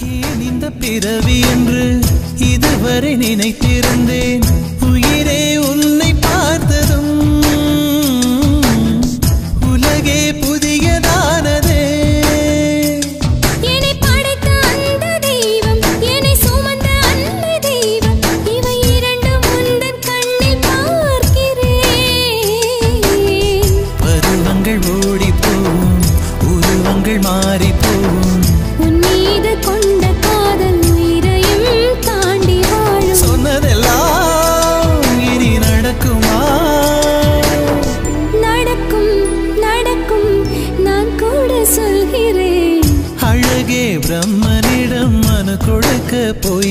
ஏன் இந்த பிறவி என்று இதுவரை நினைத்திருந்தேன் உயிரே உன்னை பார்த்ததும் உலகே புதியதானதே என்னை படைத்த அந்த தெய்வம் என்னை சுமந்த அந்த தெய்வம் இவை இரண்டும் உந்தன் கண்ணில் பார்க்கிறேன் பருவங்கள் ஓடிப்போம் உருவங்கள் மாறிப்போம் உன் மீது கொண்ட காதல் உயிரையும் தாண்டி வாழும் சொன்னதெல்லாம் இனி நடக்குமா நடக்கும் நடக்கும் நான் கூட சொல்கிறேன் அழகே பிரம்மனிடம் மனு கொடுக்க போய்